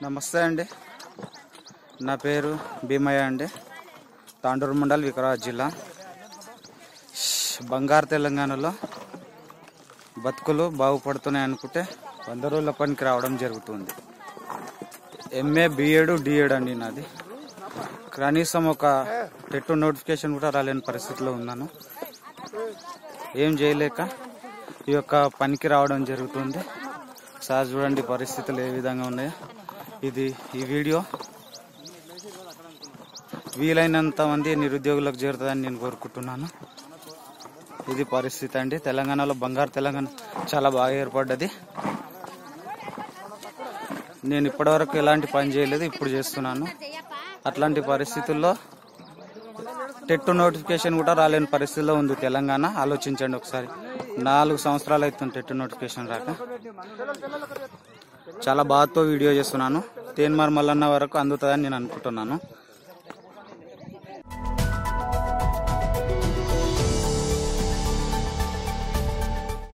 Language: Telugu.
నమస్తే అండి నా పేరు భీమయ్య అండి తాండూరు మండల్ వికారాబాద్ జిల్లా ష్, బంగారు తెలంగాణలో బతుకులు బాగుపడుతున్నాయి అనుకుంటే వంద రోజుల పనికి రావడం జరుగుతుంది ఎంఏ బిఎడ్ డిఎడ్ అండి నాది కనీసం ఒక టెట్టు నోటిఫికేషన్ కూడా రాలేని పరిస్థితిలో ఉన్నాను ఏం చేయలేక ఈ యొక్క పనికి రావడం జరుగుతుంది సార్ చూడండి పరిస్థితులు ఏ విధంగా ఉన్నాయో ఇది ఈ వీడియో వీలైనంత మంది నిరుద్యోగులకు చేరుతుందని నేను కోరుకుంటున్నాను ఇది పరిస్థితి అండి తెలంగాణలో బంగారు తెలంగాణ చాలా బాగా ఏర్పడ్డది నేను ఇప్పటివరకు ఎలాంటి పని చేయలేదు ఇప్పుడు చేస్తున్నాను అట్లాంటి పరిస్థితుల్లో టెట్ నోటిఫికేషన్ కూడా రాలేని పరిస్థితిలో ఉంది తెలంగాణ ఆలోచించండి ఒకసారి నాలుగు సంవత్సరాలు అవుతుంది టెట్ నోటిఫికేషన్ రాక చాలా బాధతో వీడియో చేస్తున్నాను తేన్మార్ మల్లన్న వరకు అందుతుందని నేను అనుకుంటున్నాను